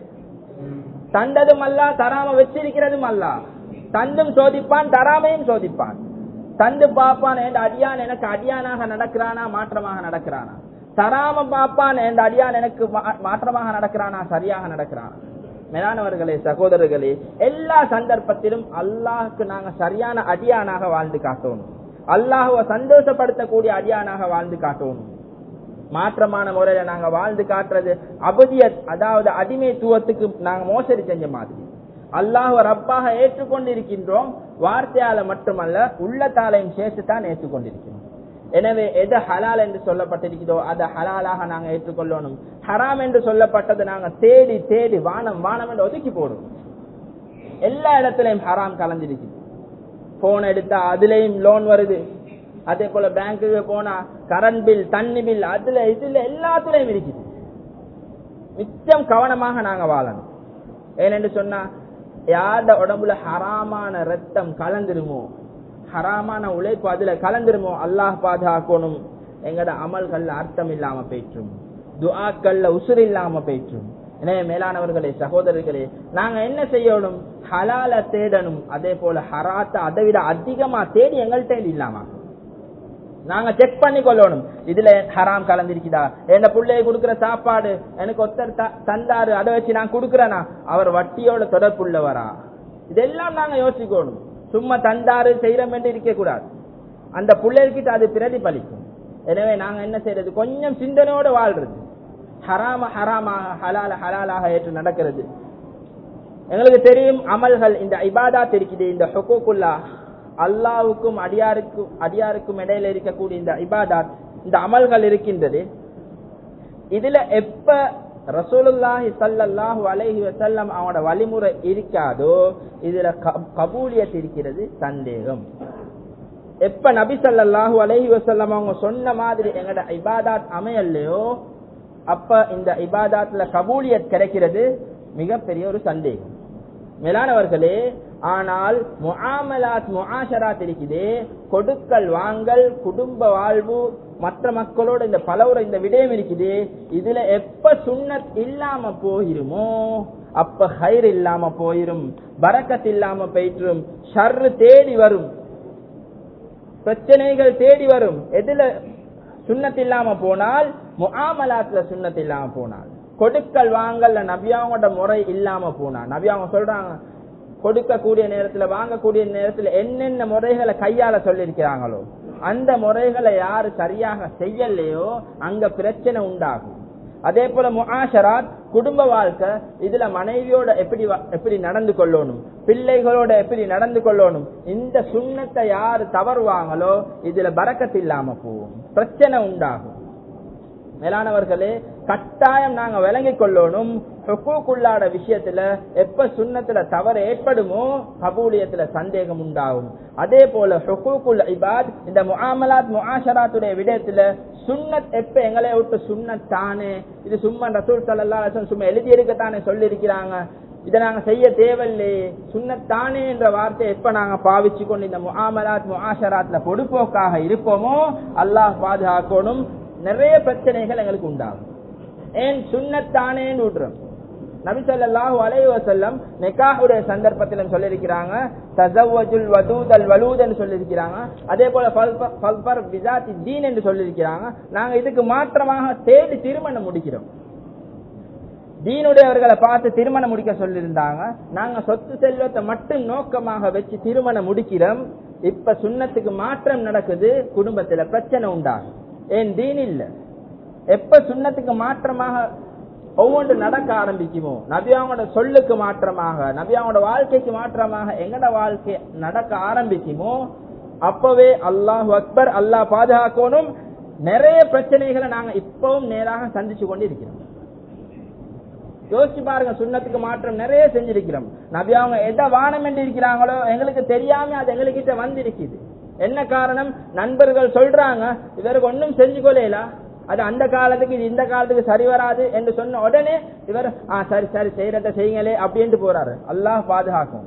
A: தந்ததும் அல்ல தராம வச்சிருக்கிறதும் அல்ல தந்தும் சோதிப்பான் தராமையும் சோதிப்பான் தந்து பாப்பான் என்ற அடியான் எனக்கு அடியானாக நடக்கிறானா மாற்றமாக நடக்கிறானா தராம பாப்பான் என்ற அடியான் எனக்கு மாற்றமாக நடக்கிறானா சரியாக நடக்கிறானா மேலானவர்களே சகோதரர்களே எல்லா சந்தர்ப்பத்திலும் அல்லாஹுக்கு நாங்க சரியான அடியானாக வாழ்ந்து காட்டணும் அல்லாஹுவ சந்தோஷப்படுத்தக்கூடிய அடியானாக வாழ்ந்து காட்டணும் மாற்றமான முறையில நாங்க வாழ்ந்து காட்டுறது அபதியத் அதாவது அடிமைத்துவத்துக்கு நாங்க மோசடி செஞ்ச மாதிரி அல்லாஹுவ ரப்பாக ஏற்றுக்கொண்டு இருக்கின்றோம் வார்த்தையால மட்டுமல்ல உள்ளத்தாலையும் சேர்த்துத்தான் ஏற்றுக்கொண்டிருக்கிறோம் எனவே எது ஹலால் என்று சொல்லப்பட்டிருக்கிறதோ அதை ஹலாலாக நாங்க ஏற்றுக்கொள்ளணும் ஹராம் என்று சொல்லப்பட்டது நாங்க தேடி தேடி வானம் வானம் என்று ஒதுக்கி போடும் எல்லா இடத்திலையும் ஹராம் கலந்திருக்குது போன் எடுத்தா அதுலயும் லோன் வருது அதே போல பேங்க்குக்கு போனா கரண்ட் பில் தண்ணி பில் அதுல இதுல எல்லாத்துலயும் இருக்குது மிச்சம் கவனமாக நாங்க வாழணும் ஏனென்று சொன்னா யார்ட உடம்புல ஹராமான ரத்தம் கலந்துருமோ ஹராமான உழைப்பு அதுல கலந்துருமோ அல்லாஹ் பாதுகாக்கணும் எங்கட அமல்கள்ல அர்த்தம் இல்லாம போயிற்றும் துஆக்கள்ல உசுர் இல்லாம போயிற்றும் எனவே மேலானவர்களே சகோதரர்களே நாங்க என்ன செய்யணும் ஹலால தேடணும் அதே போல ஹராத்த அதை விட அதிகமா தேடி எங்கள்கிட்ட இல்லாம நாங்க செக் பண்ணி கொள்ளணும் இதுல ஹராம் கலந்திருக்குதா என் பிள்ளைய கொடுக்கிற சாப்பாடு எனக்கு ஒருத்தர் தந்தாரு அதை வச்சு நான் கொடுக்கறேனா அவர் வட்டியோட தொடர்புள்ளவரா இதெல்லாம் நாங்க யோசிக்கணும் சும்மா தந்தாரு செய்யறோம் என்று இருக்க கூடாது அந்த பிள்ளைகிட்ட அது பிரதிபலிக்கும் எனவே நாங்க என்ன செய்யறது கொஞ்சம் சிந்தனையோட வாழ்றது ஹராம ஹராமாக ஹலால ஹலாலாக ஏற்று நடக்கிறது எங்களுக்கு தெரியும் அமல்கள் இந்த இபாதாத் இருக்குது இந்த ஹொக்குல்லா அல்லாவுக்கும் அடியாருக்கும் அடியாருக்கும் இடையில இருக்கக்கூடிய இந்த இபாதாத் இந்த அமல்கள் இருக்கின்றது இதுல எப்ப ரசூலுல்லாஹி சல்லல்லாஹு அலைஹி வஸல்லம் அவனோட வழிமுறை இருக்காதோ இதுல கபூலியத் இருக்கிறது சந்தேகம் எப்ப நபி சல்லல்லாஹு அலைஹி வஸல்லம் அவங்க சொன்ன மாதிரி எங்கட இபாதாத் அமையலையோ அப்ப இந்த இபாதாத்ல கபூலியத் கிடைக்கிறது மிகப்பெரிய ஒரு சந்தேகம் மேலானவர்களே ஆனால் முஆமலாத் முஆஷராத் இருக்குது கொடுக்கல் வாங்கல் குடும்ப வாழ்வு மற்ற மக்களோட இந்த பலவுற இந்த விடயம் இருக்குது இதுல எப்ப சுண்ணத் இல்லாம போயிருமோ அப்ப ஹைர் இல்லாம போயிரும் பரக்கத் இல்லாம போயிற்றும் ஷர்ரு தேடி வரும் பிரச்சனைகள் தேடி வரும் எதுல சுண்ணத் இல்லாம போனால் முஆமலாத்ல சுண்ணத் இல்லாம போனால் கொடுக்கல் வாங்கல்ல நபியாவோட முறை இல்லாம போனா நபியாவங்க சொல்றாங்க கொடுக்கக்கூடிய நேரத்துல வாங்கக்கூடிய நேரத்துல என்னென்ன முறைகளை கையால சொல்லியிருக்கிறாங்களோ அந்த முறைகளை யாரு சரியாக செய்யலையோ அங்க பிரச்சனை உண்டாகும் அதே போல முஆஷராத் குடும்ப வாழ்க்கை இதுல மனைவியோட எப்படி வா- எப்படி நடந்து கொள்ளணும் பிள்ளைகளோட எப்படி நடந்து கொள்ளணும் இந்த சுண்ணத்தை யாரு தவறுவாங்களோ இதுல பறக்கத்து இல்லாம போகும் பிரச்சனை உண்டாகும் மேலானவர்களே கட்டாயம் நாங்க விளங்கிக் கொள்ளணும் ஹுக்கூக்குள்ளாட விஷயத்துல எப்ப சுண்ணத்துல தவறு ஏற்படுமோ கபூலியத்துல சந்தேகம் உண்டாகும் அதே போல ஹுக்கூக்குல் இபாத் இந்த முஆமலாத் முஆஷராத்துடைய விடயத்துல சுன்னத் எப்ப எங்களை விட்டு சுன்னத் தானே இது சும்மா ரசூல் ஸல்லல்லாஹு அலைஹி வஸல்லம் சும்மா எழுதி இருக்கத்தானே சொல்லி இருக்கிறாங்க இதை நாங்க செய்ய தேவையில்லையே சுன்னத்தானே என்ற வார்த்தையை எப்ப நாங்க பாவிச்சு கொண்டு இந்த முஆமலாத் முஆஷராத்ல பொடுப்போக்காக இருப்போமோ அல்லாஹ் பாதுகாக்கணும் நிறைய பிரச்சனைகள் எங்களுக்கு உண்டாகும் ஏன் சுன்னத்தானேன்னு விடுறோம் நபி ஸல்லல்லாஹு அலைஹி வஸல்லம் நிக்காஹுடைய சந்தர்ப்பத்திலும் சொல்லியிருக்கிறாங்க தஸவ்வஜுல் வதூதல் வலூதன்னு சொல்லியிருக்கிறாங்க அதே போல ஃபல்ப- ஃபல்பர் பிசாத்தி தீன் என்று சொல்லியிருக்கிறாங்க நாங்க இதுக்கு மாற்றமாக தேடி திருமணம் முடிக்கிறோம் தீனுடையவர்களை பார்த்து திருமணம் முடிக்க சொல்லியிருந்தாங்க நாங்க சொத்து செல்வத்தை மட்டும் நோக்கமாக வச்சு திருமணம் முடிக்கிறோம் இப்ப சுண்ணத்துக்கு மாற்றம் நடக்குது குடும்பத்துல பிரச்சனை உண்டாகும் ஏன் தீன் இல்ல எப்ப சுண்ணத்துக்கு மாற்றமாக ஒவ்வொன்று நடக்க ஆரம்பிக்குமோ நபியாவோட சொல்லுக்கு மாற்றமாக நபியாவோட வாழ்க்கைக்கு மாற்றமாக எங்கட வாழ்க்கை நடக்க ஆரம்பிக்குமோ அப்பவே அல்லாஹ் அக்பர் அல்லாஹ் பாதுகாக்கணும் நிறைய பிரச்சனைகளை நாங்க இப்பவும் நேராக சந்திச்சு கொண்டு இருக்கிறோம் யோசிச்சு பாருங்க சுண்ணத்துக்கு மாற்றம் நிறைய செஞ்சிருக்கிறோம் நபி அவங்க எதை வானம் என்று இருக்கிறாங்களோ எங்களுக்கு தெரியாம அது எங்ககிட்ட வந்திருக்குது என்ன காரணம் நண்பர்கள் சொல்றாங்க இவருக்கு ஒன்றும் செஞ்சு கொள்ளையில அது அந்த காலத்துக்கு இது இந்த காலத்துக்கு சரி வராது என்று சொன்ன உடனே இவர் ஆ சரி சரி செய்யறத செய்யுங்களே அப்படின்ட்டு போறாரு அல்லாஹ் பாதுகாக்கும்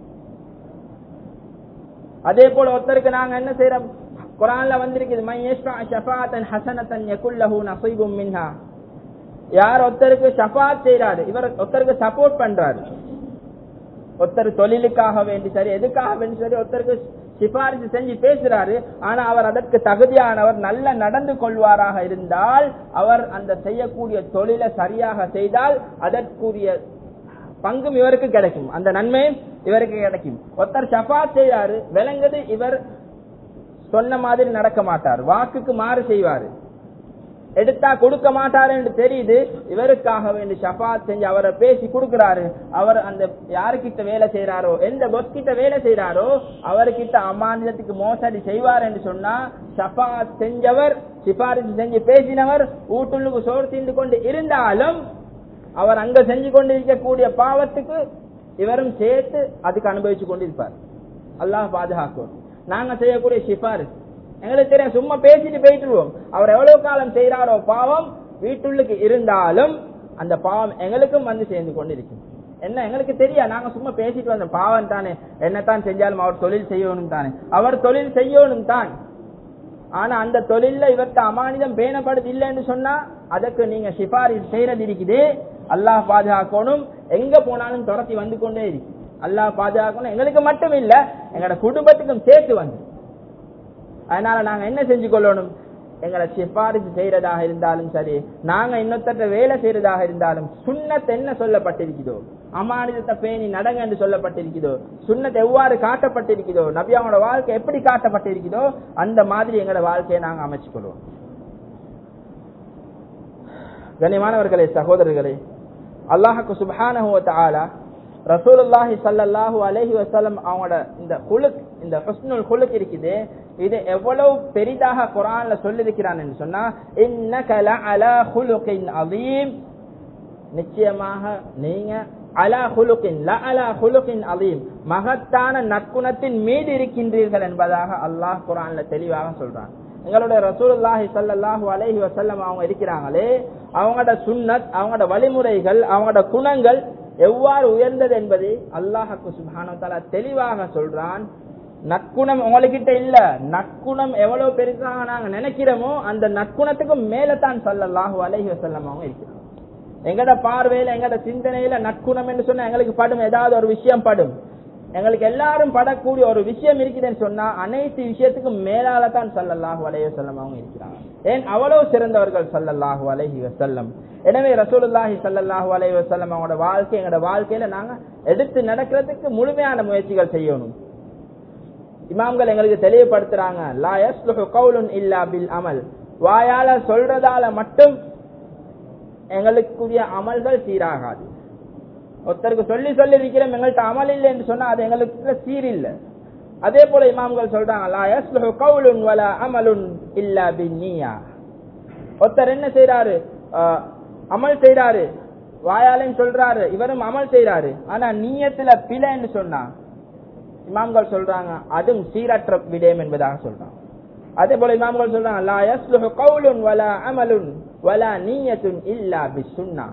A: அதே போல ஒருத்தருக்கு நாங்க என்ன செய்யறோம் குரான்ல வந்திருக்குது மை யஷ்ஃபா ஷஃபாஅத்தன் ஹஸனத்தன் யகுல் லஹு நஸீபும் மின்ஹா யார் ஒருத்தருக்கு ஷஃபாத் செய்யறாரு இவர் ஒருத்தருக்கு சப்போர்ட் பண்றாரு ஒருத்தர் தொழிலுக்காக வேண்டி சரி எதுக்காக வேண்டி சரி ஒருத்தருக்கு சிபாரிசு செஞ்சு பேசுறாரு ஆனா அவர் அதற்கு தகுதியானவர் நல்ல நடந்து கொள்வாராக இருந்தால் அவர் அந்த செய்யக்கூடிய தொழிலை சரியாக செய்தால் அதற்குரிய பங்கும் இவருக்கு கிடைக்கும் அந்த நன்மையும் இவருக்கு கிடைக்கும் ஒருத்தர் ஷஃபாத் செய்றாரு விளங்குது இவர் சொன்ன மாதிரி நடக்க மாட்டார் வாக்குக்கு மாறு செய்வாரு எடுத்தா கொடுக்க மாட்டாரு என்று தெரியுது இவருக்காக வேண்டி ஷஃபாத் செஞ்சு அவரை பேசி கொடுக்கிறாரு அவர் அந்த யாருக்கிட்ட வேலை செய்யறாரோ எந்த பொஸ் கிட்ட வேலை செய்யறாரோ அவர்கிட்ட அமானியத்துக்கு மோசடி செய்வார் என்று சொன்னா ஷஃபாத் செஞ்சவர் சிபாரிசு செஞ்சு பேசினவர் வீட்டுள்ளுக்கு சோறு தீண்டு கொண்டு இருந்தாலும் அவர் அங்க செஞ்சு கொண்டு இருக்கக்கூடிய பாவத்துக்கு இவரும் சேர்த்து அதுக்கு அனுபவிச்சு கொண்டிருப்பார் அல்லாஹ் பாதுகாக்கும் நாங்க செய்யக்கூடிய சிபாரிசு எங்களுக்கு தெரியும் சும்மா பேசிட்டு போயிட்டுருவோம் அவர் எவ்வளவு காலம் செய்யறாரோ பாவம் வீட்டுள்ளுக்கு இருந்தாலும் அந்த பாவம் எங்களுக்கும் வந்து சேர்ந்து கொண்டிருக்கும் என்ன எங்களுக்கு தெரியா நாங்க சும்மா பேசிட்டு வந்தோம் பாவம் தானே என்னத்தான் செஞ்சாலும் அவர் தொழில் செய்யணும் தானே அவர் தொழில் செய்யணும் தான் ஆனா அந்த தொழில்ல இவர்த்த அமானிதம் பேணப்படுது இல்லைன்னு சொன்னா அதற்கு நீங்க சிபாரிசு செய்யறது இருக்குது அல்லாஹ் பாதுகாக்கணும் எங்க போனாலும் துரத்தி வந்து கொண்டே இருக்கு அல்லாஹ் பாதுகாக்கணும் எங்களுக்கு மட்டும் இல்ல எங்களோட குடும்பத்துக்கும் சேர்த்து வந்து அதனால நாங்க என்ன செஞ்சு கொள்ளணும் எங்களை சிபாரிசு செய்யறதாக இருந்தாலும் சரி நாங்க இன்னொருத்தட்ட வேலை செய்யறதாக இருந்தாலும் சுண்ணத் என்ன சொல்லப்பட்டிருக்குதோ அமானிதத்தை பேணி நடங்க என்று சொல்லப்பட்டிருக்குதோ சுண்ணத் எவ்வாறு காட்டப்பட்டிருக்குதோ நபியாவோட வாழ்க்கை எப்படி காட்டப்பட்டிருக்குதோ அந்த மாதிரி எங்களோட வாழ்க்கையை நாங்க அமைச்சுக் கொள்வோம் கண்ணியமானவர்களே சகோதரர்களே அல்லாஹுக்கு சுபஹானஹு வ தஆலா ரசூலுல்லாஹி ஸல்லல்லாஹு அலைஹி வஸல்லம் அவங்களோட இந்த குலுக் இந்த ஹுஸ்னுல் குலுக் இருக்குது இது எவ்வளவு பெரிதாக குர்ஆன்ல சொல்லியிருக்கிறான் என்று சொன்னா இன்னக லஅலா குலுகின் அதீம் நிச்சயமாக நீங்க அலா குலுகின் லஅலா குலுகின் அதீம் மகத்தான நற்குணத்தின் மீது இருக்கின்றீர்கள் என்பதாக அல்லாஹ் குர்ஆன்ல தெளிவாக சொல்றான் எங்களுடைய ரசூலுல்லாஹி ஸல்லல்லாஹு அலைஹி வஸல்லம் அவங்க இருக்கிறாங்களே அவங்களோட சுன்னத் அவங்களோட வழிமுறைகள் அவங்களோட குணங்கள் எவ்வாறு உயர்ந்தது என்பதை அல்லாஹுக்கு சுப்ஹானஹு தஆலா தெளிவாக சொல்றான் நற்குணம் உங்ககிட்ட இல்ல நற்குணம் எவ்வளவு பெருசாக நாங்க நினைக்கிறோமோ அந்த நற்குணத்துக்கும் மேலதான் ஸல்லல்லாஹு அலைஹி வஸல்லம் அவங்க இருக்கிறாங்க எங்கட பார்வையில எங்கட சிந்தனையில நற்குணம் என்று சொன்னா எங்களுக்கு படும் ஏதாவது ஒரு விஷயம் படும் எங்களுக்கு எல்லாரும் படக்கூடிய ஒரு விஷயம் இருக்குதுன்னு சொன்னா அனைத்து விஷயத்துக்கும் மேலால தான் சல்லல்லாஹு அலைஹி வஸல்லம் அவங்க இருக்கிறாங்க ஏன் அவ்வளவு சிறந்தவர்கள் சல்லல்லாஹு அலைஹி வஸல்லம் எனவே ரசூலுல்லாஹி ஸல்லல்லாஹு அலைஹி வஸல்லம் அவங்களோட வாழ்க்கை எங்களோட வாழ்க்கையில நாங்க எடுத்து நடக்கிறதுக்கு முழுமையான முயற்சிகள் செய்யணும் இமாம்கள் எங்களுக்கு தெளிவுபடுத்துறாங்க லா யஸ்லுஹு கவுலுன் இல்லா பில் அமல் வாயால சொல்றதால மட்டும் எங்களுக்குரிய அமல்கள் சீராகாது ஒருத்தருக்கு சொல்லி சொல்லி இருக்கிறோம் எங்கள்கிட்ட அமல் இல்லை என்று சொன்னா அது எங்களுக்கு சீர் இல்லை அதே போல இமாம்கள் சொல்றாங்க லா யஸ்லுஹு கவுலுன் வலா அமலுன் இல்லா பின்னியா ஒருத்தர் என்ன செய்யறாரு ஆஹ், அமல் செய்யறாரு வாயாலையும் சொல்றாரு இவரும் அமல் செய்யறாரு ஆனா நீயத்துல பிழைன்னு சொன்னா இமாம்கள் சொல்றாங்க அதுவும் சீரற்ற விடயம் என்பதாக சொல்றாங்க அதே போல இமாம்கள் சொல்றாங்க லா யஸ்லுஹு கவுலுன் வலா அமலுன் வலா நீயத்துன் இல்லா பிசுன்னா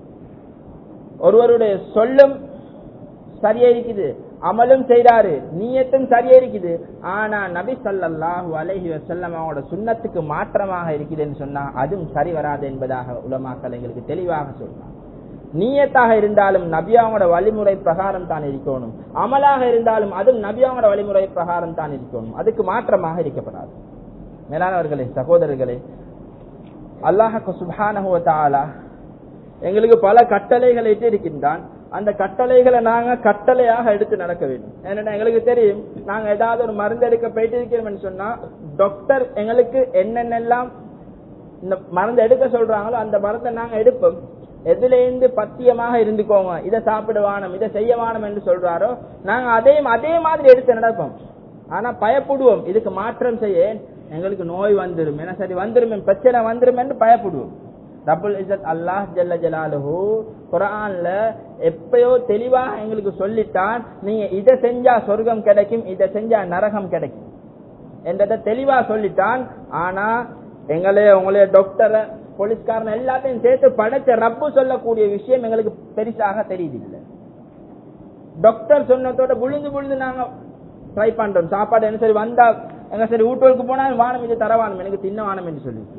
A: ஒருவருடைய சொல்லும் சரியா இருக்குது அமலும் செய்றாரு நீயத்தும் சரியா இருக்குது ஆனா நபி ஸல்லல்லாஹு அலைஹி வஸல்லம் அவங்களோட சுன்னத்துக்கு மாற்றமாக இருக்குதுன்னு சொன்னா அதுவும் சரி வராது என்பதாக உலமாக்கள் எங்களுக்கு தெளிவாக சொல்றாங்க நீயத்தாக இருந்தாலும் நபியாவோட வழிமுறை பிரகாரம் தான் இருக்கணும் அமலாக இருந்தாலும் அதுவும் நபியாவோட வழிமுறை பிரகாரம் தான் இருக்கணும் அதுக்கு மாற்றமாக இருக்கப்படாது மேலானவர்களே சகோதரர்களே அல்லாஹு சுப்ஹானஹு வ தஆலா எங்களுக்கு பல கட்டளைகள் இட்டு இருக்கின்றான் அந்த கட்டளைகளை நாங்க கட்டளையாக எடுத்து நடக்க வேண்டும் ஏன்னா எங்களுக்கு தெரியும் நாங்க ஏதாவது ஒரு மருந்து எடுக்க போயிட்டு இருக்கிறோம்னு சொன்னா டாக்டர் எங்களுக்கு என்னென்னலாம் இந்த மருந்து எடுக்க சொல்றாங்களோ அந்த மருந்தை நாங்க எடுப்போம் எதுல இருந்து பத்தியமாக இருந்துக்கோங்க இதை சாப்பிட வானம் இதை செய்ய வானம் என்று சொல்றாரோ நாங்க அதே அதே மாதிரி எடுத்து நடப்போம் ஆனா பயப்படுவோம் இதுக்கு மாற்றம் செய்ய எங்களுக்கு நோய் வந்துடும் என்ன சரி வந்துடும் பிரச்சனை வந்துடும் என்று பயப்படுவோம் ரபுல் இசத் அல்லாஹ் ஜல்ல ஜலாலுஹு குரான்ல எப்பயோ தெளிவாக எங்களுக்கு சொல்லிட்டான் நீங்க இதை செஞ்சா சொர்க்கம் கிடைக்கும் இதை செஞ்சா நரகம் கிடைக்கும் என்றதை தெளிவா சொல்லிட்டான் ஆனா எங்களே உங்களே டாக்டரை போலீஸ்காரன் எல்லாத்தையும் சேர்த்து படைச்ச ரப்பு சொல்லக்கூடிய விஷயம் எங்களுக்கு பெருசாக தெரியுது இல்லை டாக்டர் சொன்னதோட புழுந்து புழுந்து நாங்க ட்ரை பண்றோம் சாப்பாடு என்ன சரி வந்தா எங்க சரி வீட்டுக்கு போனா வானம் இது தரவானம் எனக்கு தின்ன வானம் என்று சொல்லி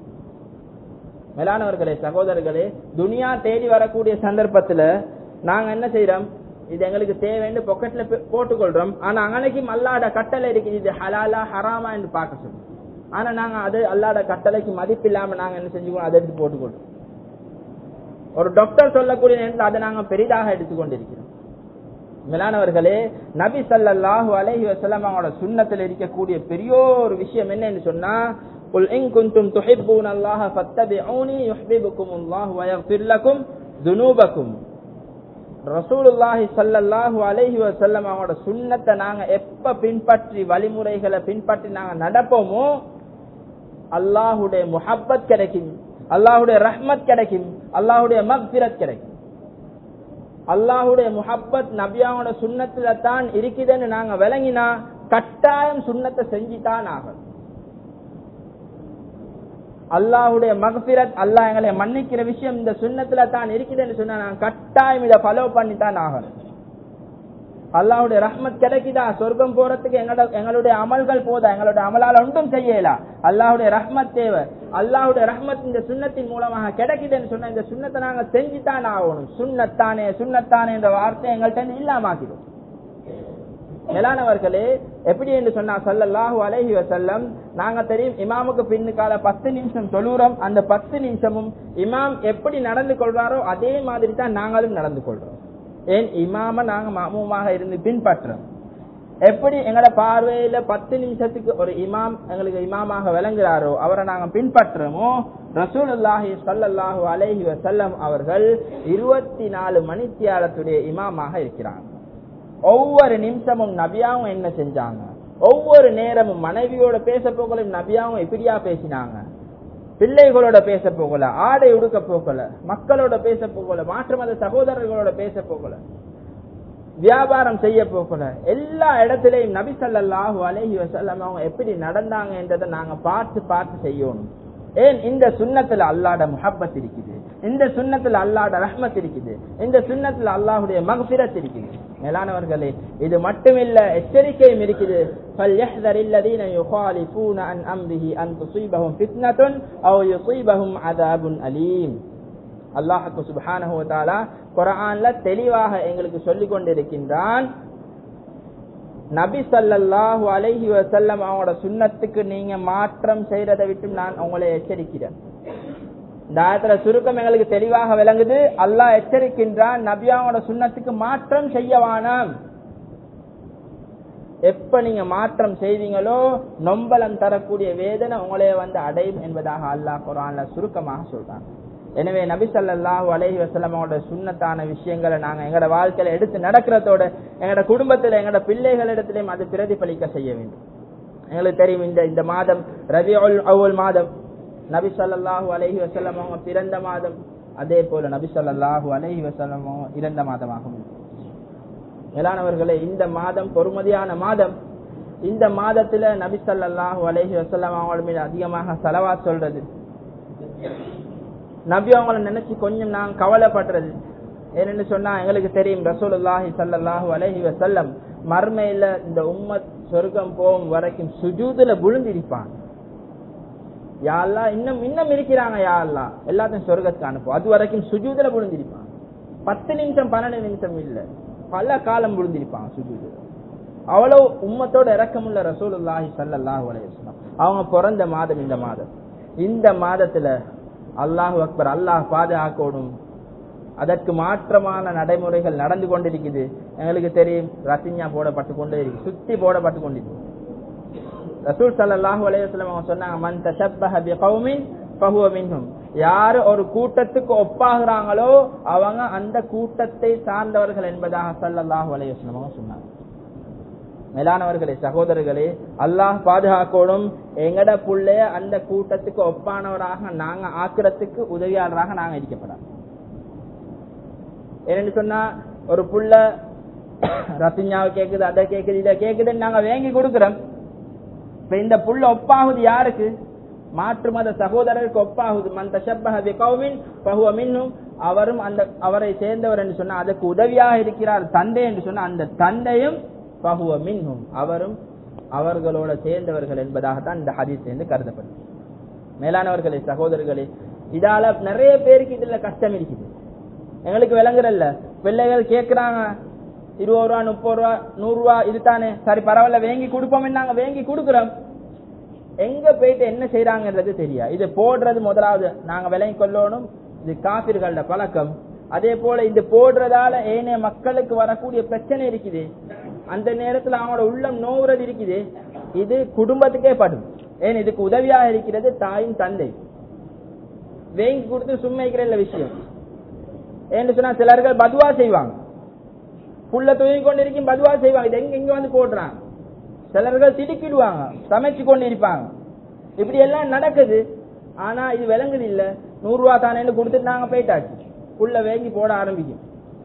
A: மேலானவர்களே சகோதரர்களே துனியா தேடி வரக்கூடிய சந்தர்ப்பத்துல நாங்க என்ன செய்யறோம் இது எங்களுக்கு தேவைன்னு பொக்கெட்ல போட்டுக்கொள்றோம் ஆனா அங்கனைக்கும் அல்லாட கட்டளை இருக்குது இது ஹலாலா ஹராமா என்று பார்க்க சொல்றோம் ஆனா நாங்க அது அல்லாட கட்டளைக்கு மதிப்பு இல்லாம நாங்க என்ன செஞ்சுக்கோம் அதை எடுத்து போட்டுக்கொள்றோம் ஒரு டாக்டர் சொல்லக்கூடிய நேரத்தில் அதை நாங்க பெரிதாக எடுத்துக்கொண்டிருக்கிறோம் மேலானவர்களே நபி ஸல்லல்லாஹு அலைஹி வஸல்லம் அவங்களோட சுன்னத்தில் இருக்கக்கூடிய பெரிய ஒரு விஷயம் என்னன்னு சொன்னா قل إن كنتم تحبون الله فاتبعوني يحببكم الله ويغفر لكم ذنوبكم ரசூலுல்லாஹி ஸல்லல்லாஹு அலைஹி வஸல்லம் அவங்களோட சுன்னத்தை நாங்க எப்ப பின்பற்றி வழிமுறைகளை பின்பற்றி நாங்க நடப்போமோ அல்லாஹ்வுடைய முஹப்பத் கிடைக்கும் அல்லாஹ்வுடைய ரஹ்மத் கிடைக்கும் அல்லாஹ்வுடைய மக்ஃபிரத் கிடைக்கும் அல்லாஹ்வுடைய முஹப்பத் நபியாவோட சுன்னத்துல தான் இருக்குதுன்னு நாங்க விளங்கினா கட்டாயம் சுன்னத்தை செஞ்சுதான் ஆகணும் அல்லாஹுடைய மகபிரத் அல்லாஹ் எங்களை மன்னிக்கிற விஷயம் இந்த சுண்ணத்துல தான் இருக்குதுன்னு சொன்னா நான் கட்டாயம் இதை ஃபாலோ பண்ணி தான் ஆகணும் அல்லாஹுடைய ரஹ்மத் கிடைக்குதா சொர்க்கம் போறதுக்கு எங்களோட எங்களுடைய அமல்கள் போதா எங்களுடைய அமலால் ஒன்றும் செய்யல அல்லாஹுடைய ரஹ்மத் தேவை அல்லாஹுடைய ரஹ்மத் இந்த சுண்ணத்தின் மூலமாக கிடைக்குதுன்னு சொன்னா இந்த சுண்ணத்தை நாங்க செஞ்சுதான் ஆகணும் சுண்ணத்தானே சுண்ணத்தானே என்ற வார்த்தை எங்கள்கிட்ட இல்லாமாக்கிடும் மேலானவர்களே எப்படி என்று சொன்னா சல்லல்லாஹு அலைஹி வசல்லம் நாங்க தெரியும் இமாமுக்கு பின்னுக்கால பத்து நிமிஷம் தொழுறோம் அந்த பத்து நிமிஷமும் இமாம் எப்படி நடந்து கொள்றாரோ அதே மாதிரி தான் நாங்களும் நடந்து கொள்றோம் ஏன் இமாம நாங்க மாமூமாக இருந்து பின்பற்றோம் எப்படி எங்களோட பார்வையில பத்து நிமிஷத்துக்கு ஒரு இமாம் எங்களுக்கு இமாமாக விளங்குறாரோ அவரை நாங்க பின்பற்றுறோமோ ரசூலுல்லாஹி ஸல்லல்லாஹு அலைஹி வஸல்லம் அவர்கள் இருபத்தி நாலு மணித்தியாலத்துடைய இமாமாக இருக்கிறாங்க ஒவ்வொரு நிமிஷமும் நபியாவும் என்ன செஞ்சாங்க ஒவ்வொரு நேரமும் மனைவியோட பேச போகல நபியாவும் இப்படியா பேசினாங்க பிள்ளைகளோட பேச போகல ஆடை உடுக்க போகல மக்களோட பேச போகல மாற்று மத சகோதரர்களோட பேச போகல வியாபாரம் செய்ய போகல எல்லா இடத்திலையும் நபி ஸல்லல்லாஹு அலைஹி வஸல்லம் அவங்க எப்படி நடந்தாங்க என்றதை நாங்க பார்த்து பார்த்து செய்யணும் ஏன் இந்த சுண்ணத்துல அல்லாட முஹப்பத் இருக்குது இந்த சுண்ணத்துல அல்லாட ரஹ்மத் இருக்குது இந்த சுண்ணத்துல அல்லாஹுடைய மகபிரத் இருக்குது மேலானவர்களே இது மட்டுமில்ல எச்சரிக்கையும் இருக்குது فَلْيَحْذَرِ الَّذِينَ يُخَالِفُونَ عَنْ أَمْرِهِ أَنْ تُصِيبَهُمْ فِتْنَةٌ أَوْ يُصِيبَهُمْ عَذَابٌ أَلِيمٌ அல்லாஹுக்கு சுப்ஹானஹு வ தஆலா குர்ஆன்ல தெளிவாக எங்களுக்கு சொல்லிக் கொண்டிருக்கின்றான் நபி ஸல்லல்லாஹு அலைஹி வஸல்லம் அவங்களோட சுன்னத்துக்கு நீங்க மாற்றம் செய்யறதை விட்டு நான் உங்களை எச்சரிக்கிறேன் இந்த ஆயத்துல சுருக்கம் எங்களுக்கு தெளிவாக விளங்குது அல்லாஹ் எச்சரிக்கின்றான் நபியாவோட சுண்ணத்துக்கு மாற்றம் செய்யவானாம் எப்ப நீங்க மாற்றம் செய்வீங்களோ நொம்பலம் தரக்கூடிய வேதனை உங்களே வந்து அடையும் என்பதாக அல்லாஹ் குரான்ல சுருக்கமாக சொல்றாங்க எனவே நபி ஸல்லல்லாஹு அலைஹி வஸல்லம் அவங்களோட சுன்னத்தான விஷயங்களை நாங்க எங்களோட வாழ்க்கையில எடுத்து நடக்கிறதோட எங்களோட குடும்பத்துல எங்களோட பிள்ளைகளிடத்திலையும் அது பிரதிபலிக்க செய்ய வேண்டும் எங்களுக்கு தெரியும் இந்த இந்த மாதம் ரபியுல் அவ்வல் மாதம் நபி ஸல்லல்லாஹு அலைஹி வஸல்லம் அவங்க பிறந்த மாதம் அதே போல நபி ஸல்லல்லாஹு அலைஹி வஸல்லம் அவங்க இறந்த மாதமாகும் மேலானவர்களே இந்த மாதம் பொறுமதியான மாதம் இந்த மாதத்துல நபி ஸல்லல்லாஹு அலைஹி வஸல்லம் அவங்க மீது அதிகமாக செலவாத் சொல்றது நபி அவங்கள நினைச்சு கொஞ்சம் நான் கவலைப்படுறது ஏன்னு சொன்னா எங்களுக்கு தெரியும் ரசூலுல்லாஹி ஸல்லல்லாஹு அலைஹி வஸல்லம் மர்மையில இந்த உம்மத் சொர்க்கம் போகும் வரைக்கும் சுஜூதுல விழுந்திருப்பான் யா அல்லாஹ் இன்னும் இன்னும் இருக்கிறாங்க யா அல்லாஹ் எல்லாத்தையும் சொர்க்கத்துக்கு அனுப்பும் அது வரைக்கும் சுஜூதுல விழுந்திருப்பான் பத்து நிமிஷம் பன்னெண்டு நிமிஷம் இல்ல பல காலம் விழுந்திருப்பாங்க சுஜூதுல அவ்வளவு உம்மத்தோட இறக்கமுள்ள ரசூலுல்லாஹி ஸல்லல்லாஹு அலைஹி வஸல்லம் அவங்க பிறந்த மாதம் இந்த மாதம் இந்த மாதத்துல அல்லாஹ் அக்பர் அல்லாஹ் பாதுகாக்கணும் அதற்கு மாற்றமான நடைமுறைகள் நடந்து கொண்டிருக்குது எங்களுக்கு தெரியும் ரத்திஞ்சா போடப்பட்டு கொண்டே இருக்கு சுத்தி போடப்பட்டு கொண்டிருக்கு ரசூல் ஸல்லல்லாஹு அலைஹி வஸல்லம் அவங்க சொன்னாங்க மன் தஷப்பஹ பிகௌமின் ஃபஹுவ மின்ஹும் யார் ஒரு கூட்டத்துக்கு ஒப்பாகிறாங்களோ அவங்க அந்த கூட்டத்தை சார்ந்தவர்கள் என்பதாக ஸல்லல்லாஹு அலைஹி வஸல்லம் அவங்க சொன்னாங்க மேலானவர்களே சகோதரர்களே அல்லாஹ் பாதுகாக்கணும் எங்கட புள்ளைய அந்த கூட்டத்துக்கு ஒப்பானவராக நாங்க ஆக்குறதுக்கு உதவியாளராக நாங்க இருக்கப்படாது என்னன்னு சொன்னா ஒரு புள்ள ரத்திஞ்சாவை கேக்குது அதை கேக்குது இதை கேக்குதுன்னு நாங்க வேங்கி கொடுக்கிறோம் இப்ப இந்த புள்ள ஒப்பாகுது யாருக்கு மாற்று மத சகோதரருக்கு ஒப்பாகுது மன் தஷப்பஹ பிகௌமின் ஃபஹுவ மின்ஹும் அவரும் அந்த அவரை சேர்ந்தவர் என்று சொன்னா அதுக்கு உதவியாக இருக்கிறார் தந்தை என்று சொன்னா அந்த தந்தையும் ஃபஹுவ மின்ஹும் அவரும் அவர்களோட சேர்ந்தவர்கள் என்பதாகத்தான் இந்த ஹதீஸ் இருந்து கருதப்படுது மேலானவர்களே சகோதரர்களே இதால நிறைய பேருக்கு இதுல கஷ்டம் இருக்குது எங்களுக்கு விளங்குறல்ல பிள்ளைகள் கேக்குறாங்க இருபது ரூபா முப்பது ரூபா நூறு ரூபா இதுதானே சரி பரவாயில்ல வேங்கி கொடுப்போம் நாங்க வேங்கி கொடுக்குறோம் எங்க போயிட்டு என்ன செய்யறாங்கன்றது தெரியா இது போடுறது முதலாவது நாங்க விலகி கொள்ளணும் இது காபிர்களோட பழக்கம் அதே போல இது போடுறதால ஏனைய மக்களுக்கு வரக்கூடிய பிரச்சனை இருக்குது அந்த நேரத்துல அவனோட உள்ளம் நோவுறது இருக்குது இது குடும்பத்துக்கே படும் ஏன் இதுக்கு உதவியாக இருக்கிறது தாயும் தந்தை வேங்கி கொடுத்து சும்மா இருக்கிற இல்ல விஷயம் ஏன்னு சொன்னா சிலர்கள் பதுவா செய்வாங்க புள்ள தூங்கி கொண்டு இருக்கும் பதுவா செய்வாங்க இது எங்க இங்க வந்து போடுறாங்க சிலர்கள் திடுக்கிடுவாங்க சமைச்சு கொண்டு இருப்பாங்க இப்படி எல்லாம் நடக்குது ஆனா இது விளங்குது இல்ல நூறு ரூபா தானேன்னு கொடுத்துட்டு நாங்க போயிட்டாச்சு புள்ள வேங்கி போட ஆரம்பிக்கும்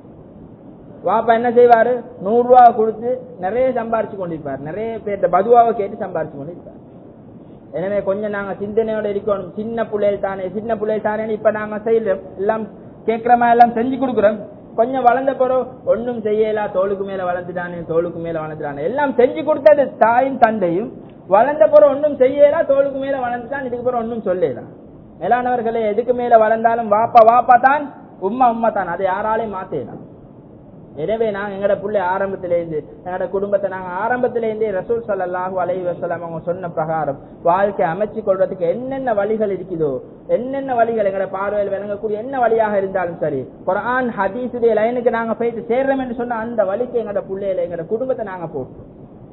A: வாப்பா என்ன செய்வாரு நூறு ரூபா கொடுத்து நிறைய சம்பாரிச்சு கொண்டிருப்பார் நிறைய பேர்த்த பதுவாவை கேட்டு சம்பாரிச்சு கொண்டிருப்பார் எனவே கொஞ்சம் நாங்க சிந்தனையோட இருக்கணும் சின்ன பிள்ளைகள் தானே சின்ன பிள்ளைகள் தானே இப்ப நாங்க செய்யறோம் எல்லாம் கேட்கிற மாதிரி எல்லாம் செஞ்சு கொடுக்குறோம் கொஞ்சம் வளர்ந்த பிறகு ஒன்னும் செய்யலா தோளுக்கு மேல வளர்ந்துட்டானே தோளுக்கு மேல வளர்ந்துட்டானே எல்லாம் செஞ்சு கொடுத்தது தாயும் தந்தையும் வளர்ந்த பிறகு ஒன்னும் செய்யலா தோளுக்கு மேல வளர்ந்துட்டான் இதுக்கு பிறகு ஒன்னும் சொல்லலாம் மேலானவர்களே எதுக்கு மேல வளர்ந்தாலும் வாப்பா வாப்பா தான் உம்மா உம்மா தான் அதை யாராலையும் மாத்தேலாம் எனவே நாங்க எங்கட புள்ளை ஆரம்பத்திலேருந்து எங்கட குடும்பத்தை நாங்க ஆரம்பத்திலேருந்தே ரசூல் சல்லாஹூ அலைஹி வஸல்லம் அவங்க சொன்ன பிரகாரம் வாழ்க்கை அமைச்சு கொள்றதுக்கு என்னென்ன வழிகள் இருக்குதோ என்னென்ன வழிகள் எங்கட பார்வையில் விளங்கக்கூடிய என்ன வழியாக இருந்தாலும் சரி குரான் ஹதீஸுடைய லைனுக்கு நாங்க போயிட்டு சேர்றோம் என்று சொன்ன அந்த வழிக்கு எங்கட புள்ளையில எங்கட குடும்பத்தை நாங்க போட்டோம்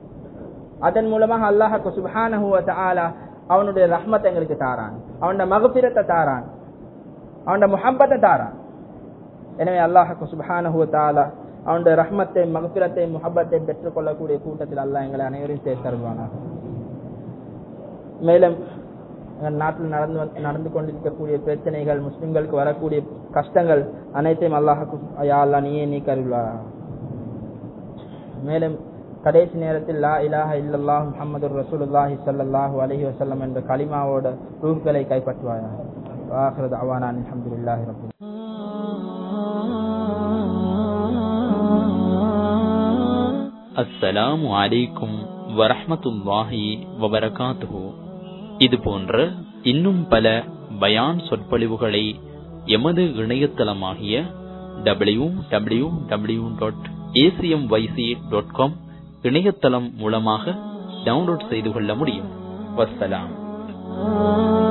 A: அதன் மூலமாக அல்லாஹு சுப்ஹானஹு வ தஆலா அவனுடைய ரஹ்மத்தை எங்களுக்கு தாரான் அவனோட மகபிரத்தை தாரான் அவனோட முஹப்பத்தை தாரான் எனவே அல்லாஹு சுப்ஹானஹு வ தஆலா அவனுடைய ரஹ்மத்தை மகபிரத்தை முஹப்பத்தை பெற்றுக் கொள்ளக்கூடிய கூட்டத்தில் அல்லாஹ் எங்களை அனைவரையும் சேர்த்தருவாங்க மேலும் எங்கள் நாட்டில் நடந்து வந்து- நடந்து கொண்டிருக்கக்கூடிய பிரச்சனைகள் முஸ்லிம்களுக்கு வரக்கூடிய கஷ்டங்கள் அனைத்தையும் அல்லாஹ் யா அல்லாஹ் நீயே நீ கருள்வாரா மேலும் கடைசி நேரத்தில் லா இலாஹ இல்லல்லாஹ் முஹம்மது ரசூலுல்லாஹி ஸல்லல்லாஹு அலைஹி வஸல்லம் என்ற கலிமாவோட ரூஹ்களை கைப்பற்றுவாயா ஆஹிரு தஅவானா அல்ஹம்துலில்லாஹி ரப்பில்
B: அஸ்ஸலாமு அலைக்கும் வரஹ்மத்துல்லாஹி வபரகாத்துஹு இது போன்ற இன்னும் பல பயான் சொற்பொழிவுகளை எமது இணையதளமாகிய W W W dot ACM YC dot com இணையதளம் மூலமாக டவுன்லோட் செய்து கொள்ள முடியும் வஸ்ஸலாம்